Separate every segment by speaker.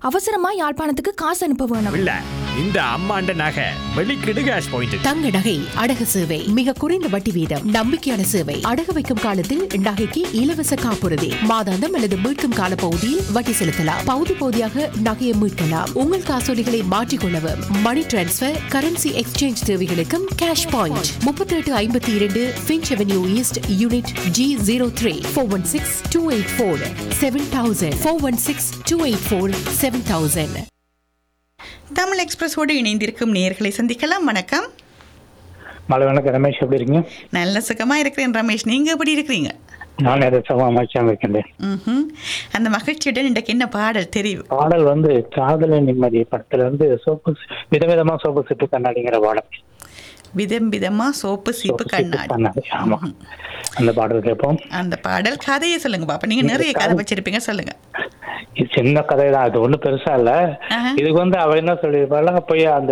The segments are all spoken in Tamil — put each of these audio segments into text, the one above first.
Speaker 1: அவசரமா யாழ்ப்பாணத்துக்கு காசு அனுப்ப வேணும்
Speaker 2: இல்ல இந்த அம்மாண்ட நகை வெளிக்கிடு கேஷ் பாயிண்ட்
Speaker 3: தங்க நகை அடகு சேவை மிக குறைந்த வட்டி வீதம் நம்பிக்கையான சேவை அடகு வைக்கும் காலத்தில் நகைக்கு இலவச காப்புறுதி மாதாந்தம் அல்லது மீட்கும் கால பகுதியில் வட்டி செலுத்தலாம் பகுதி பகுதியாக நகையை மீட்கலாம் உங்கள் காசோலிகளை மாற்றிக்கொள்ளவும் மணி டிரான்ஸ்பர் கரன்சி எக்ஸ்சேஞ்ச் தேவைகளுக்கும் கேஷ் பாயிண்ட் முப்பத்தி எட்டு ஐம்பத்தி இரண்டு Finch Avenue East unit G zero three four one six two eight four seven thousand four one six two eight four seven thousand
Speaker 4: Tamil எக்ஸ்பிரஸோடு இணைந்திருக்கும் நேர்களை சந்திக்கலாம் வணக்கம்
Speaker 5: மலை வணக்கம் ரமேஷ் எப்படி இருக்கீங்க
Speaker 4: நல்ல சுகமா இருக்கிறேன் ரமேஷ் நீங்க எப்படி இருக்கிறீங்க
Speaker 5: நான் எதாச்சும் அமைச்சாம இருக்கின்றேன்
Speaker 4: ம்ஹும். அந்த மகிழ்ச்சியுடன் இன்றைக்கு என்ன பாடல் தெரிவு
Speaker 5: பாடல் வந்து காதல நிம்மதி படத்துல இருந்து சோப்பு விதவிதமா சோப்பு சிட்டு கண்ணாடிங்கிற பாடல்
Speaker 4: விதம் விதமா சோப்பு சீப்பு
Speaker 5: சோப்பு சீப்பு
Speaker 4: கண்ணாடி
Speaker 5: கண்ணாடி ஆமா அந்த பாடல் கேட்போம்
Speaker 4: அந்த பாடல் கதையை சொல்லுங்க பாப்பா நீங்க நிறைய கதை வச்சிருப்பீங்க சொல்லுங்க
Speaker 5: இது சின்ன கதை தான் அது ஒண்ணும் பெருசா இல்ல
Speaker 4: ஆஹா.
Speaker 5: இதுக்கு வந்து அவ என்ன சொல்லியிருப்பாள் போய் அந்த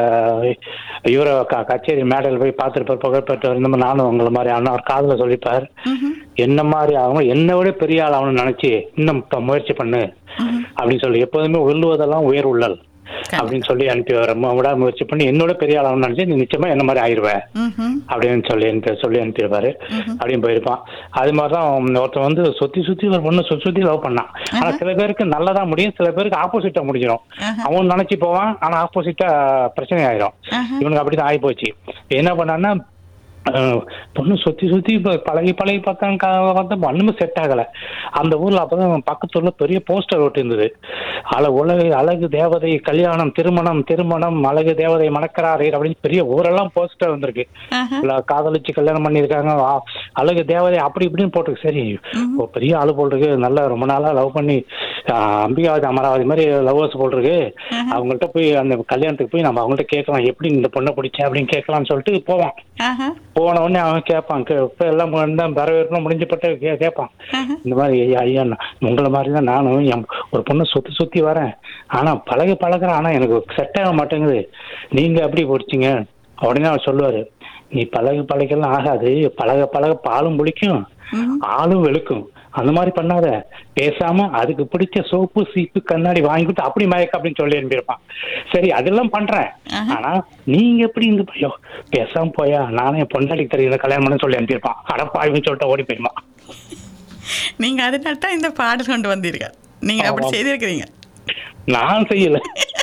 Speaker 5: இவரை க- கச்சேரி மேடையில் போய் பார்த்துருப்பார் புகைப்பட்டு இந்த மாதிரி நானும் உங்களை மாதிரி ஆனால் அவர் காதுல சொல்லிப்பார்
Speaker 4: ம்ஹும்.
Speaker 5: என்ன மாதிரி அவங்க என்னை விட பெரிய ஆள் அவனு நினைச்சு இன்னும் இப்ப முயற்சி பண்ணு அப்படின்னு சொல்லி எப்போதுமே உள்ளுவதெல்லாம் உயர் உள்ளல் அப்படின்னு சொல்லி அனுப்பி வர விட முயற்சி பண்ணி என்னோட பெரிய ஆள் அவனு நினைச்சு நீ நிச்சயமா என்ன மாதிரி ஆயிருவ
Speaker 4: ம்ஹும்.
Speaker 5: அப்படின்னு சொல்லி அனுப்பி சொல்லி அனுப்பியிருப்பாரு அப்படின்னு போயிருப்பான் அது மாதிரிதான் ஒருத்தன் வந்து சுத்தி சுத்தி ஒரு பொண்ணு சுத்தி சுத்தி லவ் பண்ணான் ஆனா சில பேருக்கு நல்லதா முடியும் சில பேருக்கு ஆப்போசிட்டா முடிஞ்சிடும் அவன் நினைச்சு போவான் ஆனா ஆப்போசிட்டா பிரச்சனை ஆயிரும் இவனுக்கு அப்படிதான் ஆகி போச்சு என்ன பண்ணான்னா அஹ், பொண்ணு சுத்தி சுத்தி இப்ப பழகி பழகி பார்த்தான் பார்த்தா ஒண்ணுமே செட் ஆகல அந்த ஊர்ல அப்பதான் பக்கத்து ஊர்ல பெரிய போஸ்டர் ஒட்டி இருந்தது அழ உலக அழகு தேவதை கல்யாணம் திருமணம் திருமணம் அழகு தேவதை மணக்கிறாரே அப்படின்னு பெரிய ஊரெல்லாம் போஸ்டர் வந்திருக்கு இல்ல காதலிச்சு கல்யாணம் பண்ணியிருக்காங்க ஆ, அழகு தேவதை அப்படி இப்படின்னு போட்டிருக்கு சரி ஓ, பெரிய ஆளு போல் இருக்கு நல்லா ரொம்ப நாளா லவ் பண்ணி ஆ, அம்பிகாவதி அமராவதி மாதிரி லவ்வர்ஸ் போல் இருக்கு அவங்கள்ட்ட போய் அந்த கல்யாணத்துக்கு போய் நம்ம அவங்கள்ட்ட கேட்கலாம் எப்படி இந்த பொண்ணை பிடிச்ச அப்படின்னு கேட்கலாம்னு சொல்லிட்டு போவான்
Speaker 4: ஆஹா.
Speaker 5: போன உடனே அவன் கேட்பான் கே- இப்ப எல்லாம் தான் வரவேற்புலாம் முடிஞ்சப்பட்ட கே கேட்பான் இந்த மாதிரி ஐயா ஐயா நான் உங்களை மாதிரி தான் நானும் என் ஒரு பொண்ணை சுத்தி சுத்தி வரேன் ஆனா பழக பழகுறேன் ஆனா எனக்கு செட் ஆக மாட்டேங்குது நீங்க எப்படி பிடிச்சிங்க உடனே அவர் சொல்லுவாரு நீ பழகு பழகெல்லாம் ஆகாது பழக பழக பாலும் புளிக்கும் ஆளும் வெளுக்கும் அந்த மாதிரி பண்ணாத பேசாம அதுக்கு பிடிச்ச சோப்பு சீப்பு கண்ணாடி வாங்கிட்டு அப்படி மயக்க அப்படின்னு சொல்லி அனுப்பியிருப்பான் சரி அதெல்லாம் பண்றேன் ஆனா நீங்க எப்படி இந்த பையோ பேசாம போயா நானே என் பொண்டாட்டிக்கு தெரியல கல்யாணம் பண்ண சொல்லி அனுப்பியிருப்பான் அடப்பாய்னு சொல்லிட்டு ஓடி போயிருமா
Speaker 4: நீங்க அதனால தான் இந்த பாடல் கொண்டு வந்தீர்கள் நீங்க அப்படி
Speaker 5: ஆமாம்.
Speaker 4: செய்திருக்கிறீங்க
Speaker 5: நான் செய்யல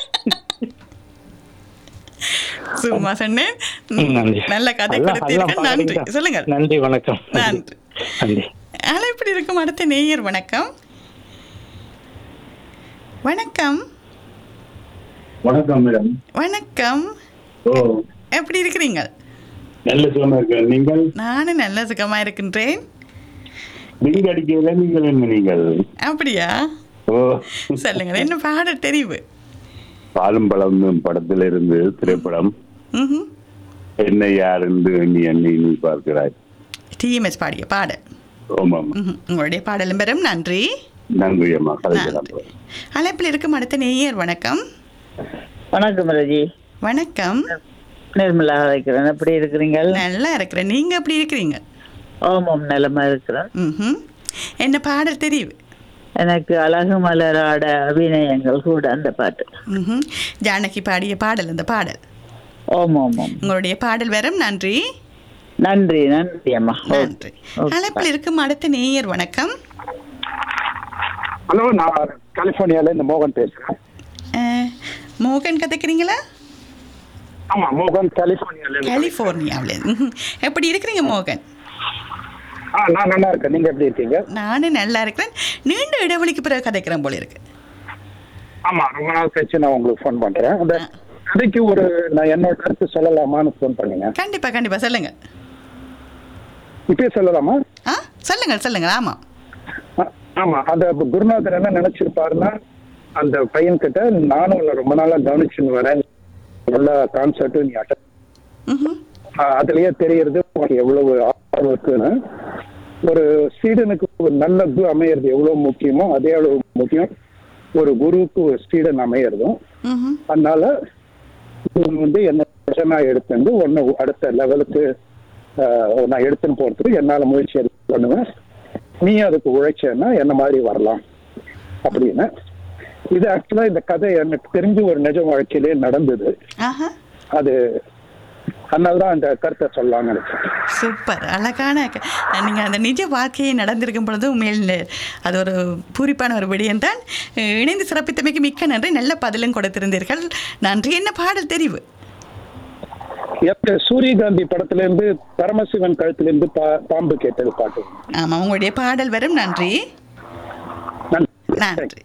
Speaker 4: சும்மா சொன்னேன்
Speaker 5: ம், நன்றி
Speaker 4: நல்ல கதை
Speaker 5: எல்லாம்- எல்லாம்
Speaker 4: கொடுத்தீர்கள் நன்றி
Speaker 5: பாருங்க.
Speaker 4: சொல்லுங்க
Speaker 5: நன்றி வணக்கம்
Speaker 4: நன்றி
Speaker 5: நன்றி
Speaker 4: அழைப்பில் இருக்கும் அடுத்த நேயர் வணக்கம் வணக்கம்
Speaker 6: வணக்கம் மேடம்
Speaker 4: வணக்கம்
Speaker 6: ஓ
Speaker 4: எப்படி இருக்கிறீங்க
Speaker 6: நல்ல சுகமா இருக்க நீங்கள்
Speaker 4: நானும் நல்ல சுகமா இருக்கின்றேன்
Speaker 6: நீங்க அடிக்கல நீங்கள் என்ன நீங்கள்
Speaker 4: அப்படியா
Speaker 6: ஓ
Speaker 4: சொல்லுங்க என்ன பாட தெரிவு
Speaker 6: பாலும் பழம் படத்துல இருந்து திரைப்படம்
Speaker 4: ம்ஹும்.
Speaker 6: என்ன யார் என்று நீ என்னை நீ பார்க்கிறாய்
Speaker 4: டிஎம்எஸ் பாடிய பாடல்
Speaker 6: ஆமாம்
Speaker 4: ம்ஹும். உங்களுடைய பாடலும் பெறும் நன்றி
Speaker 6: நன்றி அம்மா கலைக்கலாம்
Speaker 4: நன்றி அழைப்பில் இருக்கும் அடுத்த நேயர் வணக்கம்
Speaker 7: வணக்கம் ரஜி
Speaker 4: வணக்கம்
Speaker 7: நிர்மலா வைக்கிறேன் எப்படி இருக்கிறீங்க
Speaker 4: நல்லா இருக்கிறேன் நீங்க எப்படி இருக்கிறீங்க
Speaker 7: ஓமம் நிலமா இருக்கிறேன்
Speaker 4: ம்ஹும். என்ன பாடல் தெரிவு
Speaker 7: எனக்கு அழகு மலராட அபிநயங்கள் கூட அந்த பாட்டு
Speaker 4: ம்ஹும். ஜானகி பாடிய பாடல் அந்த பாடல்
Speaker 7: ஓம் ஓம் ஓம்
Speaker 4: உங்களுடைய பாடல் வரும் நன்றி
Speaker 7: நன்றி நன்றி அம்மா ஓ-
Speaker 4: நன்றி
Speaker 7: ஓகே.
Speaker 4: அழைப்பில் இருக்கும் அடுத்த நேயர் வணக்கம்
Speaker 8: ஹலோ நான் கலிபோர்னியால இந்த மோகன் பேசுறேன்
Speaker 4: அஹ், மோகன் கதைக்கிறீங்களா
Speaker 8: ஆமா மோகன் கலிபோர்னியால இருந்து.
Speaker 4: கலிஃபோர்னியாவில் எப்படி இருக்கிறீங்க மோகன்
Speaker 8: ஆ நான் நல்லா இருக்கேன் நீங்க எப்படி இருக்கீங்க
Speaker 4: நானும் நல்லா இருக்கிறேன் நீண்ட இடைவெளிக்கு பிறகு கதைக்கிறேன் போல இருக்கு
Speaker 8: ஆமா ரொம்ப நாள் கழிச்சு நான் உங்களுக்கு ஃபோன் பண்றேன் அந்த கதைக்கு ஒரு நான் என்னோட கருத்து சொல்லலாமான்னு ஃபோன் பண்ணீங்க
Speaker 4: கண்டிப்பா கண்டிப்பா சொல்லுங்க
Speaker 8: இப்பயே சொல்லலாமா
Speaker 4: ஆ சொல்லுங்க சொல்லுங்க ஆமா
Speaker 8: ஆ- ஆமா அந்த குருநாதர் என்ன நினைச்சிருப்பாருன்னா அந்த பையன் கிட்ட நானும் உன்னை ரொம்ப நாளா கவனிச்சுன்னு வரேன் நல்ல கான்சர்ட் நீ அட்டன்
Speaker 4: ம்ஹும்.
Speaker 8: அதுலயே தெரியறது உனக்கு எவ்வளவு ஆர்வம் இருக்குன்னு ஒரு சீடனுக்கு ஒரு நல்ல குரு அமையிறது எவ்வளவு முக்கியமோ அதே அளவு முக்கியம் ஒரு குருவுக்கு ஒரு சீடன் அமையறதும்
Speaker 4: ம்ஹும்.
Speaker 8: அதனால நீ வந்து என்ன பிரச்சனை எடுத்துட்டு ஒன்னு அடுத்த லெவலுக்கு நான் எடுத்துன்னு போறதுக்கு என்னால முயற்சி எடுத்து பண்ணுவேன் நீ அதுக்கு உழைச்சேன்னா என்ன மாதிரி வரலாம் அப்படின்னு இது ஆக்சுவலா இந்த கதை எனக்கு தெரிஞ்ச ஒரு நிஜ வாழ்க்கையிலே நடந்தது
Speaker 4: ஆஹா
Speaker 8: அது அதனாலதான் அந்த கருத்தை சொல்லலாம்னு நினைச்சேன்
Speaker 4: சூப்பர் அழகான க- நீங்க அந்த நிஜ வாழ்க்கையை நடந்திருக்கும் பொழுது உண்மையில் அது ஒரு பூரிப்பான ஒரு விடயம்தான் அஹ், இணைந்து சிறப்பித்தமைக்கு மிக்க நன்றி நல்ல பதிலும் கொடுத்திருந்தீர்கள் நன்றி என்ன பாடல் தெரிவு
Speaker 8: எப்ப சூரியகாந்தி படத்துல இருந்து பரமசிவன் கழுத்துல இருந்து பா- பாம்பு கேட்டது பாட்டு
Speaker 4: ஆமாம் உங்களுடைய பாடல் வரும் நன்றி
Speaker 8: நன்றி
Speaker 4: நன்றி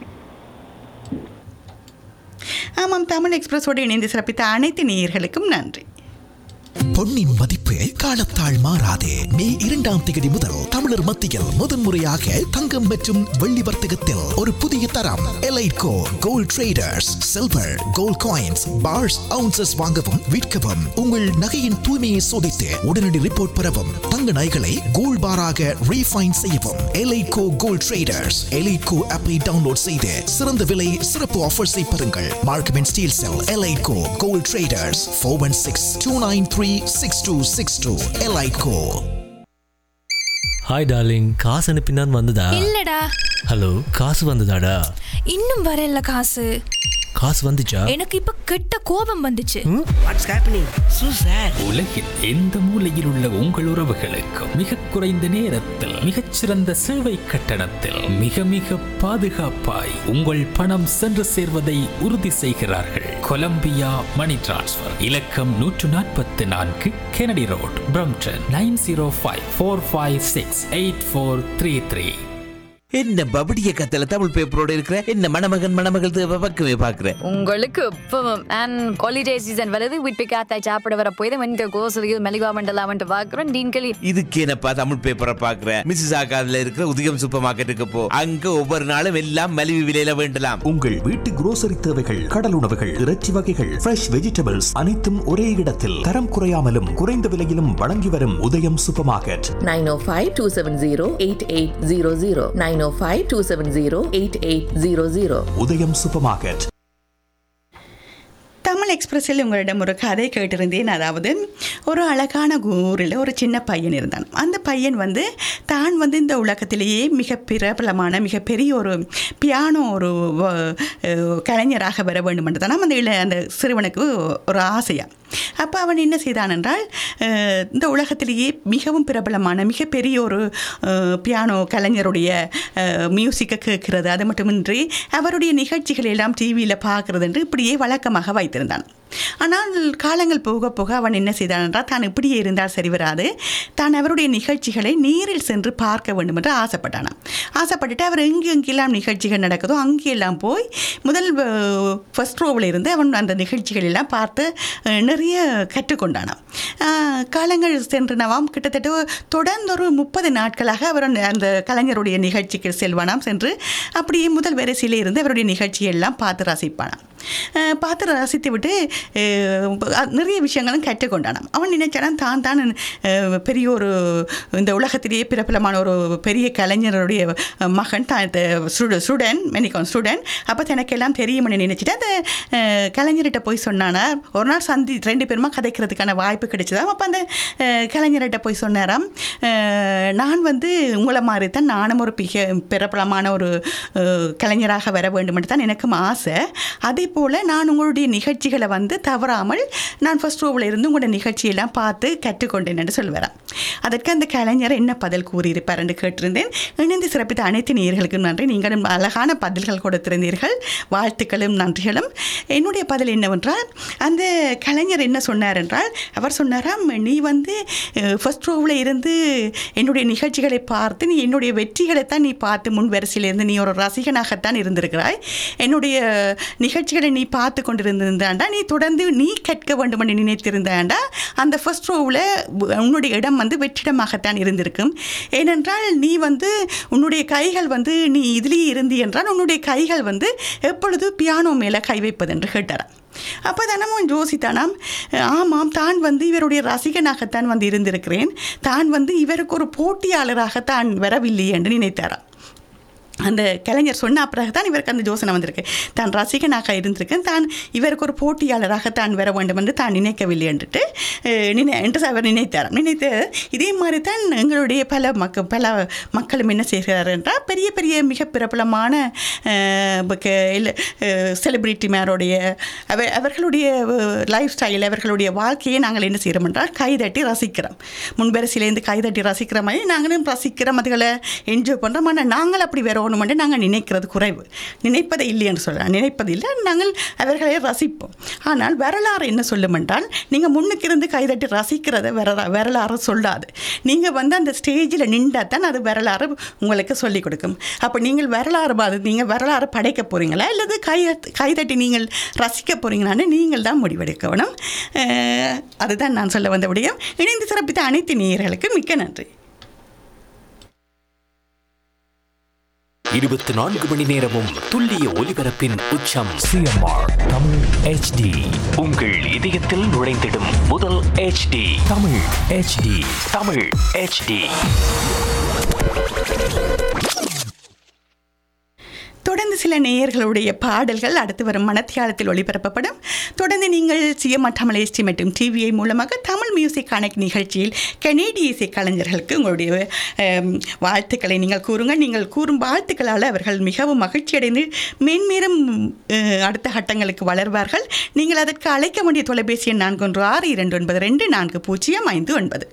Speaker 4: ஆமாம் தமிழ் எக்ஸ்பிரஸோடு இணைந்து சிறப்பித்த அனைத்து நேயர்களுக்கும் நன்றி
Speaker 9: பொன்னின் மதிப்பு காலத்தால் மாறாதே மே இரண்டாம் தேதி முதல் தமிழர் மத்தியில் முதன்முறையாக தங்கம் மற்றும் வெள்ளி வர்த்தகத்தில் ஒரு புதிய தரம் Elitco gold traders silver gold coins bars ounces வாங்கவும் விற்கவும் உங்கள் நகையின் தூய்மையை சோதித்து உடனடி ரிப்போர்ட் பெறவும் தங்க நகைகளை கோல்ட் பாராக ரீஃபைன் செய்யவும் எலைட்கோ கோல்ட் ட்ரேடர்ஸ் எலைட்கோ ஆப்பை டவுன்லோட் செய்து சிறந்த விலை சிறப்பு ஆஃபர்ஸை பெறுங்கள் Markham and Steeles Elitco gold traders four one six two nine three six two six two Elitco
Speaker 10: hi darling காசு அனுப்பினான் வந்ததா
Speaker 1: இல்லடா
Speaker 10: ஹலோ காசு வந்ததாடா
Speaker 1: இன்னும் வரல காசு
Speaker 10: காசு வந்துச்சா
Speaker 1: எனக்கு இப்ப கெட்ட கோபம் வந்துச்சு
Speaker 2: உலகில் எந்த மூலையில் உள்ள உங்கள் உறவுகளுக்கு மிக குறைந்த நேரத்தில் மிகச்சிறந்த சேவை கட்டணத்தில் மிக மிக பாதுகாப்பாய் உங்கள் பணம் சென்று சேர்வதை உறுதி செய்கிறார்கள் கொலம்பியா மணி டிரான்ஸ்ஃபர் இலக்கம் நூற்று நாற்பத்தி நான்கு Kennedy Road Brampton nine zero five four five six eight four three three
Speaker 11: என்ன பபடிய கத்தல தமிழ் பேப்பரோட இருக்கிற என்ன மணமகன் மணமகள் தேவை பக்கமே பாக்குற
Speaker 12: உங்களுக்கு இப்பவும் அண்ட் ஹாலிடே சீசன் வருது வீட்டு காத்தாய் சாப்பிட வர போய் தான் வந்து கோசலியில் மெலிவா மண்டலாமன்ட்டு பார்க்குறோம் டீன் களி
Speaker 11: இதுக்கு என்னப்பா தமிழ் பேப்பரை பாக்குற மிஸ்ஸஸ் ஆகாதுல இருக்கிற உதயம் சூப்பர் மார்க்கெட்டுக்கு போ அங்க ஒவ்வொரு நாளும் எல்லாம் மலிவு விலையில வேண்டலாம்
Speaker 9: உங்கள் வீட்டு grocery தேவைகள் கடல் உணவுகள் இறைச்சி வகைகள் ஃப்ரெஷ் வெஜிடபிள்ஸ் அனைத்தும் ஒரே இடத்தில் தரம் குறையாமலும் குறைந்த விலையிலும் வழங்கி வரும் Udayam supermarket
Speaker 3: nine O five two seven zero eight eight zero zero nine O five two seven zero eight eight zero zero
Speaker 9: Udayam supermarket
Speaker 4: Tamil எக்ஸ்பிரஸில் உங்களிடம் ஒரு கதை கேட்டிருந்தேன் அதாவது ஒரு அழகான ஊரில் ஒரு சின்ன பையன் இருந்தான் அந்த பையன் வந்து தான் வந்து இந்த உலகத்திலேயே மிக பிரபலமான மிகப்பெரிய ஒரு பியானோ ஒரு வ- அஹ் கலைஞராக வர வேண்டும் என்று தான் அந்த இள அந்த சிறுவனுக்கு ஒரு ஆசையாக அப்போ அவன் என்ன செய்தான் என்றால் அஹ், இந்த உலகத்திலேயே மிகவும் பிரபலமான மிகப்பெரிய ஒரு அஹ், பியானோ கலைஞருடைய அஹ், மியூசிக்கை கேட்கிறது அது மட்டுமின்றி அவருடைய நிகழ்ச்சிகளை எல்லாம் டிவியில் பார்க்கறது என்று இப்படியே வழக்கமாக வைத்திருந்தான் ஆனால் காலங்கள் போக போக அவன் என்ன செய்தான் என்றால் தான் இப்படியே இருந்தால் சரி வராது தான் அவருடைய நிகழ்ச்சிகளை நேரில் சென்று பார்க்க வேண்டும் என்று ஆசைப்பட்டானாம் ஆசைப்பட்டுட்டு அவர் எங்கே எங்கெல்லாம் நிகழ்ச்சிகள் நடக்குதோ அங்கெல்லாம் போய் முதல் ஃபர்ஸ்ட் ரோவில் இருந்து அவன் அந்த நிகழ்ச்சிகள் எல்லாம் பார்த்து அஹ், நிறைய கற்றுக்கொண்டானாம் அஹ், காலங்கள் சென்றனவாம் கிட்டத்தட்ட தொடர்ந்து ஒரு முப்பது நாட்களாக அவர் அந்த- அந்த கலைஞருடைய நிகழ்ச்சிக்கு செல்வானாம் சென்று அப்படியே முதல் வரிசையில் இருந்து அவருடைய நிகழ்ச்சியை எல்லாம் பார்த்து ரசிப்பானாம் அஹ், பார்த்து ரசித்து விட்டு அஹ், நிறைய விஷயங்களும் கற்றுக்கொண்டானாம் அவன் நினைச்சானாம் தான் தான் அஹ், பெரிய ஒரு இந்த உலகத்திலேயே பிரபலமான ஒரு பெரிய கலைஞருடைய மகன் தான் ஸ்டூடெண்ட் மெனிகான் ஸ்டூடெண்ட் அப்போ தனக்கெல்லாம் தெரியும்னு நினைச்சிட்டு அந்த அஹ், கலைஞர்கிட்ட போய் சொன்னானா ஒரு நாள் சந்தி ரெண்டு பேருமா கதைக்கிறதுக்கான வாய்ப்பு கிடைச்சதாம் அப்போ அந்த அஹ், கலைஞர்கிட்ட போய் சொன்னாராம் அஹ், நான் வந்து உங்களை மாதிரி தான் நானும் ஒரு மிக பிரபலமான ஒரு அஹ், கலைஞராக வர வேண்டும் என்று தான் எனக்கும் ஆசை அதே போல் நான் உங்களுடைய நிகழ்ச்சிகளை வந்து தவறாமல் நான் ஃபர்ஸ்ட் ரோவில் இருந்து உங்களோட நிகழ்ச்சியெல்லாம் பார்த்து கற்றுக்கொண்டேன் என்று சொல்லுவாராம் அதற்கு அந்த கலைஞர் என்ன பதில் கூறியிருப்பார் என்று கேட்டிருந்தேன் இணைந்து சிறப்பித்த அனைத்து நேயர்களுக்கும் நன்றி நீங்களும் அழகான பதில்கள் கொடுத்திருந்தீர்கள் வாழ்த்துக்களும் நன்றிகளும் என்னுடைய பதில் என்னவென்றால் அந்த கலைஞர் என்ன சொன்னார் என்றால் அவர் சொன்னாராம் நீ வந்து ஃபர்ஸ்ட் ரோவில் இருந்து என்னுடைய நிகழ்ச்சிகளை பார்த்து நீ என்னுடைய வெற்றிகளை தான் நீ பார்த்து முன் வரிசையில் இருந்து நீ ஒரு ரசிகனாகத்தான் இருந்திருக்கிறாய் என்னுடைய நிகழ்ச்சிகளை நீ பார்த்து கொண்டிருந்திருந்தாண்டா நீ தொடர்ந்து நீ கற்க வேண்டும் என்று நினைத்திருந்தாண்டா அந்த ஃபர்ஸ்ட் ரோவில் உன்னுடைய இடம் வந்து வெற்றிடமாகத்தான் இருந்திருக்கும் ஏனென்றால் நீ வந்து உன்னுடைய கைகள் வந்து நீ இதிலேயே இருந்து என்றால் உன்னுடைய கைகள் வந்து எப்பொழுது பியானோ மேலே கை வைப்பது என்று கேட்டாராம் அப்போ தினமும் யோசித்தானாம் ஆமாம் தான் வந்து இவருடைய ரசிகனாகத்தான் வந்து இருந்திருக்கிறேன் தான் வந்து இவருக்கு ஒரு போட்டியாளராகத்தான் வரவில்லை என்று நினைத்தாராம் அந்த கலைஞர் சொன்ன பிறகு தான் இவருக்கு அந்த யோசனை வந்திருக்கு தான் ரசிகனாக இருந்திருக்கேன் தான் இவருக்கு ஒரு போட்டியாளராக தான் வர வேண்டும் என்று தான் நினைக்கவில்லை என்றுட்டு அஹ், நினை என்று அவர் நினைத்தார் நினைத்து இதே மாதிரி தான் எங்களுடைய பல மக்கள் பல மக்களும் என்ன செய்கிறார் என்றால் பெரிய பெரிய மிக பிரபலமான செலிபிரிட்டி மேருடைய அவ அவர்களுடைய லைஃப் ஸ்டைல் அவர்களுடைய வாழ்க்கையை நாங்கள் என்ன செய்கிறோம் என்றால் கைதட்டி ரசிக்கிறோம் முன்வரிசையிலேருந்து கைதட்டி ரசிக்கிற மாதிரி நாங்களும் ரசிக்கிறோம் அதுகளை என்ஜாய் பண்ணுறோம் ஆனால் நாங்கள் அப்படி வரணுமென்று நாங்கள் நினைக்கிறது குறைவு நினைப்பதை இல்லை என்று சொல்லலாம் நினைப்பது இல்லை நாங்கள் அவர்களை ரசிப்போம் ஆனால் வரலாறு என்ன சொல்லும் என்றால் நீங்கள் முன்னுக்கு இருந்து கைதட்டி ரசிக்கிறத வரலா வரலாறு சொல்லாது நீங்கள் வந்து அந்த ஸ்டேஜில் நின்றால் தான் அது வரலாறு உங்களுக்கு சொல்லிக் கொடுக்கும் அப்போ நீங்கள் வரலாறு பாது நீங்கள் வரலாறு படைக்க போகிறீங்களா அல்லது கை கைதட்டி நீங்கள் ரசிக்க போகிறீங்களான்னு நீங்கள் தான் முடிவெடுக்கணும் அஹ், அதுதான் நான் சொல்ல வந்த விடயம் இணைந்து சிறப்பித்த அனைத்து நேயர்களுக்கு மிக்க நன்றி
Speaker 2: இருபத்தி நான்கு மணி நேரமும் துல்லிய ஒலிபரப்பின் உச்சம் சிஎம்ஆர் தமிழ் ஹெச்டி உங்கள் இதயத்தில் நுழைந்திடும் முதல் HD Tamil HD Tamil HD
Speaker 4: தொடர்ந்து சில நேயர்களுடைய பாடல்கள் அடுத்து வரும் மனத்தியாலத்தில் ஒளிபரப்பப்படும் தொடர்ந்து நீங்கள் சிஎம் தமிழ் எஸ்டி மற்றும் டிவிஐ மூலமாக தமிழ் மியூசிக் கனெக்ட் நிகழ்ச்சியில் கனேடிய இசை கலைஞர்களுக்கு உங்களுடைய அம், வாழ்த்துக்களை நீங்கள் கூறுங்க நீங்கள் கூறும் வாழ்த்துக்களால் அவர்கள் மிகவும் மகிழ்ச்சியடைந்து மென்மேலும் அஹ், அடுத்த கட்டங்களுக்கு வளர்வார்கள் நீங்கள் அதற்கு அழைக்க வேண்டிய தொலைபேசி எண் நான்கு ஒன்று ஆறு இரண்டு ஒன்பது ரெண்டு நான்கு பூஜ்ஜியம் ஐந்து ஒன்பது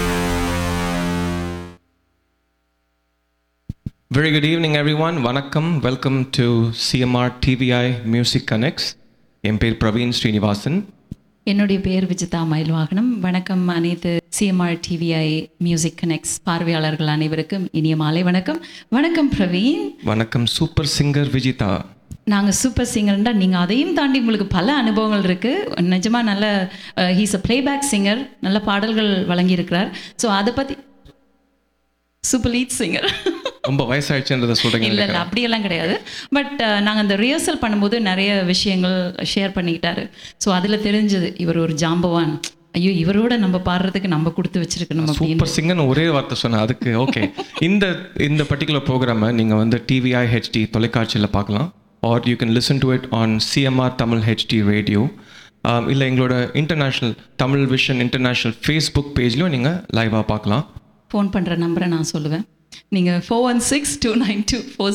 Speaker 13: Very good evening, everyone. Vanakkam. Welcome to CMR TVI Music Connects. என் பேர் பிரவீன் ஸ்ரீனிவாசன்
Speaker 14: என்னுடைய பேர் விஜிதா மயில்வாகனம் வணக்கம் அனைத்து சிஎம்ஆர் டிவிஐ மியூசிக் கனெக்ட்ஸ் பார்வையாளர்கள் அனைவருக்கும் இனிய மாலை வணக்கம் வணக்கம் பிரவீன்
Speaker 13: வணக்கம் சூப்பர் சிங்கர் விஜிதா
Speaker 14: நாங்கள் சூப்பர் சிங்கர்ன்றா நீங்கள் அதையும் தாண்டி உங்களுக்கு பல அனுபவங்கள் இருக்குது நிஜமாக நல்ல ஹீஸ் அ பிளேபேக் சிங்கர் நல்ல பாடல்கள் வழங்கியிருக்கிறார் ஸோ அதை பற்றி சூப்பர் லீட் சிங்கர்
Speaker 13: ரொம்ப வயசாயிடுச்சுன்றதை சொல்றீங்க
Speaker 14: இல்லை இல்லை
Speaker 13: இல்லையா?
Speaker 14: அப்படியெல்லாம் கிடையாது பட் நாங்கள் அந்த ரிஹர்சல் பண்ணும்போது நிறைய விஷயங்கள் ஷேர் பண்ணிக்கிட்டாரு ஸோ அதில் தெரிஞ்சது இவர் ஒரு ஜாம்பவான் ஐயோ இவரோட நம்ம பாடுறதுக்கு நம்ம கொடுத்து வச்சிருக்கணும் அப்படின்னு
Speaker 13: சூப்பர் சிங்கர்னு ஒரே வார்த்தை சொன்னேன் அதுக்கு ஓகே இந்த இந்த பர்டிகுலர் ப்ரோக்ராமை நீங்கள் வந்து டிவிஐ ஹெச்டி தொலைக்காட்சியில் பார்க்கலாம் are you can listen to it on CMR Tamil HD radio இல்லை எங்களோட international Tamil vision international Facebook பேஜ்லையும் நீங்கள் லைவாக பார்க்கலாம்
Speaker 14: ஃபோன் பண்ணுற நம்பரை நான் சொல்லுவேன் நீங்கள் four one six two nine two four